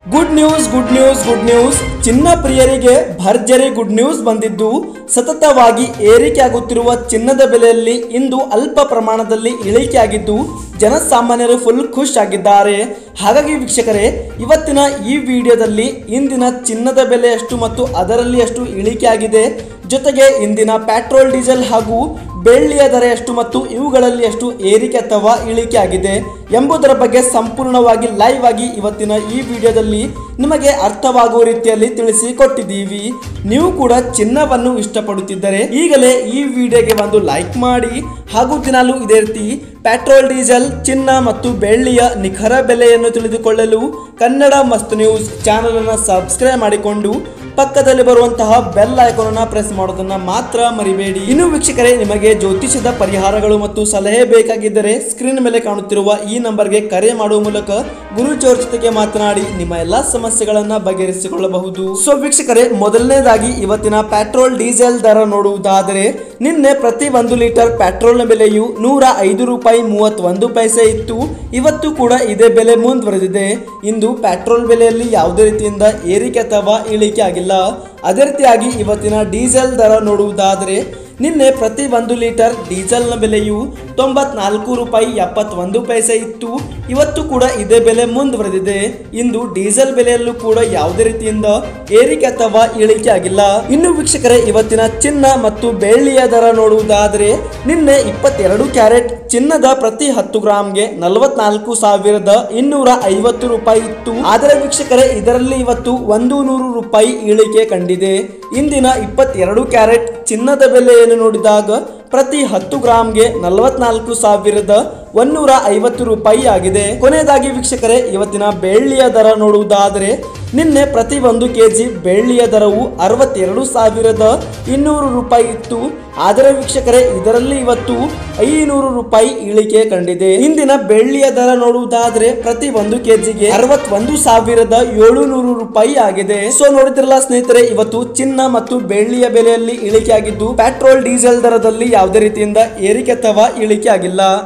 good news good news good news ಚಿನ್ನ ಪ್ರಿಯರಿಗೆ ಭರ್ಜರಿ ಗುಡ್ ನ್ಯೂಸ್ ಬಂದಿದ್ದು ಸತತವಾಗಿ ಏರಿಕೆಯಾಗುತ್ತಿರುವ ಚಿನ್ನದ ಬೆಲೆಯಲ್ಲಿ ಇಂದು ಅಲ್ಪ ಪ್ರಮಾಣದಲ್ಲಿ ಇಳಿಕೆಯಾಗಿದ್ದು ಜನಸಾಮಾನ್ಯರು ಫುಲ್ ಖುಷ್ ಆಗಿದ್ದಾರೆ ಹಾಗಾಗಿ ವೀಕ್ಷಕರೇ ಇವತ್ತಿನ ಈ ವಿಡಿಯೋದಲ್ಲಿ ಇಂದಿನ ಚಿನ್ನದ ಬೆಲೆ ಎಷ್ಟು ಮತ್ತು ಅದರಲ್ಲಿ ಎಷ್ಟು ಇಳಿಕೆಯಾಗಿದೆ ಜೊತೆಗೆ ಇಂದಿನ ಪೆಟ್ರೋಲ್ ಡೀಸೆಲ್ ಹಾಗೂ ಬೆಳ್ಳಿಯ ದರ ಎಷ್ಟು ಮತ್ತು ಇವುಗಳಲ್ಲಿ ಎಷ್ಟು ಏರಿಕೆ ಅಥವಾ ಇಳಿಕೆ ಆಗಿದೆ ಎಂಬುದರ ಬಗ್ಗೆ ಸಂಪೂರ್ಣವಾಗಿ ಲೈವ್ ಆಗಿ ಇವತ್ತಿನ ಈ ವಿಡಿಯೋದಲ್ಲಿ ನಿಮಗೆ ಅರ್ಥವಾಗುವ ರೀತಿಯಲ್ಲಿ ತಿಳಿಸಿ ಕೊಟ್ಟಿದ್ದೀವಿ ನೀವು ಕೂಡ ಚಿನ್ನವನ್ನು ಇಷ್ಟಪಡುತ್ತಿದ್ದರೆ ಈಗಲೇ ಈ ವಿಡಿಯೋಗೆ ಒಂದು ಲೈಕ್ ಮಾಡಿ ಹಾಗೂ ದಿನಾಲು ಇದೇ ರೀತಿ ಪೆಟ್ರೋಲ್ ಡೀಸೆಲ್ ಚಿನ್ನ ಮತ್ತು ಬೆಳ್ಳಿಯ ನಿಖರ ಬೆಲೆಯನ್ನು ತಿಳಿದುಕೊಳ್ಳಲು ಕನ್ನಡ ಮಸ್ತ್ ನ್ಯೂಸ್ ಚಾನಲ್ ಅನ್ನು ಸಬ್ಸ್ಕ್ರೈಬ್ ಮಾಡಿಕೊಂಡು ಪಕ್ಕದಲ್ಲಿ ಬರುವಂತಹ ಬೆಲ್ ಐಕಾನ್ ಅನ್ನ ಪ್ರೆಸ್ ಮಾಡೋದನ್ನ ಮಾತ್ರ ಮರಿಬೇಡಿ ಇನ್ನು ವೀಕ್ಷಕರೇ ನಿಮಗೆ ಜ್ಯೋತಿಷದ ಪರಿಹಾರಗಳು ಮತ್ತು ಸಲಹೆ ಬೇಕಾಗಿದ್ದರೆ ಸ್ಕ್ರೀನ್ ಮೇಲೆ ಕಾಣುತ್ತಿರುವ ಈ ನಂಬರ್ಗೆ ಕರೆ ಮಾಡುವ ಮೂಲಕ ಗುರುಜಿಯವರ ಜೊತೆಗೆ ಮಾತನಾಡಿ ನಿಮ್ಮ ಎಲ್ಲಾ ಸಮಸ್ಯೆಗಳನ್ನ ಬಗೆಹರಿಸಿಕೊಳ್ಳಬಹುದು ಸೊ ವೀಕ್ಷಕರೇ ಮೊದಲನೇದಾಗಿ ಇವತ್ತಿನ ಪೆಟ್ರೋಲ್ ಡೀಸೆಲ್ ದರ ನೋಡುವುದಾದರೆ ನಿನ್ನೆ ಪ್ರತಿ ಒಂದು ಲೀಟರ್ ಪೆಟ್ರೋಲ್ನ ಬೆಲೆಯು ನೂರ ಐದು ರೂಪಾಯಿ ಮೂವತ್ತೊಂದು ಪೈಸೆ ಇತ್ತು ಇವತ್ತು ಕೂಡ ಇದೇ ಬೆಲೆ ಮುಂದುವರೆದಿದೆ ಇಂದು ಪೆಟ್ರೋಲ್ ಬೆಲೆಯಲ್ಲಿ ಯಾವುದೇ ರೀತಿಯಿಂದ ಏರಿಕೆ ಅಥವಾ ಇಳಿಕೆ ಆಗಿಲ್ಲ ಅದೇ ರೀತಿಯಾಗಿ ಇವತ್ತಿನ ಡೀಸೆಲ್ ದರ ನೋಡುವುದಾದರೆ ನಿನ್ನೆ ಪ್ರತಿ ಒಂದು ಲೀಟರ್ ಡೀಸೆಲ್ನ ಬೆಲೆಯು ತೊಂಬತ್ನಾಲ್ಕು ರೂಪಾಯಿ ಎಪ್ಪತ್ತೊಂದು ಪೈಸೆ ಇತ್ತು ಇವತ್ತು ಕೂಡ ಇದೇ ಬೆಲೆ ಮುಂದುವರೆದಿದೆ ಇಂದು ಡೀಸೆಲ್ ಬೆಲೆಯಲ್ಲೂ ಕೂಡ ಯಾವುದೇ ರೀತಿಯಿಂದ ಏರಿಕೆ ಅಥವಾ ಇಳಿಕೆ ಆಗಿಲ್ಲ ಇನ್ನು ವೀಕ್ಷಕರೇ ಇವತ್ತಿನ ಚಿನ್ನ ಮತ್ತು ಬೆಳ್ಳಿಯ ದರ ನೋಡುವುದಾದರೆ ನಿನ್ನೆ ಇಪ್ಪತ್ತೆರಡು ಕ್ಯಾರೆಟ್ ಚಿನ್ನದ ಪ್ರತಿ ಹತ್ತು ಗ್ರಾಮ್ಗೆ ನಲವತ್ನಾಲ್ಕು ಸಾವಿರದ ಇನ್ನೂರ ಐವತ್ತು ರೂಪಾಯಿ ಇತ್ತು ಆದರೆ ವೀಕ್ಷಕರೇ ಇದರಲ್ಲಿ ಇವತ್ತು ಒಂದು ನೂರು ರೂಪಾಯಿ ಇಳಿಕೆ ಕಂಡಿದೆ ಇಂದಿನ ಇಪ್ಪತ್ತೆರಡು ಕ್ಯಾರೆಟ್ ಚಿನ್ನದ ಬೆಲೆಯನ್ನು ನೋಡಿದಾಗ ಪ್ರತಿ ಹತ್ತು ಗ್ರಾಮ್ಗೆ ನಲವತ್ನಾಲ್ಕು ಸಾವಿರದ ಒನ್ನೂರ ಐವತ್ತು ರೂಪಾಯಿ ಆಗಿದೆ ಕೊನೆಯದಾಗಿ ವೀಕ್ಷಕರೇ ಇವತ್ತಿನ ಬೆಳ್ಳಿಯ ದರ ನೋಡುವುದಾದರೆ ನಿನ್ನೆ ಪ್ರತಿ ಒಂದು ಕೆಜಿ ಬೆಳ್ಳಿಯ ದರವು ಅರವತ್ತೆರಡು ಸಾವಿರದ ಇನ್ನೂರು ರೂಪಾಯಿ ಇತ್ತು ಆದರೆ ವೀಕ್ಷಕರೇ ಇದರಲ್ಲಿ ಇವತ್ತು ಐನೂರು ರೂಪಾಯಿ ಇಳಿಕೆ ಕಂಡಿದೆ ಇಂದಿನ ಬೆಳ್ಳಿಯ ದರ ನೋಡುವುದಾದ್ರೆ ಪ್ರತಿ ಒಂದು ಕೆಜಿಗೆ ಅರವತ್ತೊಂದು ಸಾವಿರದ ಏಳುನೂರು ರೂಪಾಯಿ ಆಗಿದೆ ಸೊ ನೋಡಿದ್ರಲ್ಲ ಸ್ನೇಹಿತರೆ ಇವತ್ತು ಚಿನ್ನ ಮತ್ತು ಬೆಳ್ಳಿಯ ಬೆಲೆಯಲ್ಲಿ ಇಳಿಕೆ ಆಗಿದ್ದು ಪೆಟ್ರೋಲ್ ಡೀಸೆಲ್ ದರದಲ್ಲಿ ಯಾವುದೇ ರೀತಿಯಿಂದ ಏರಿಕೆ ಅಥವಾ ಇಳಿಕೆ ಆಗಿಲ್ಲ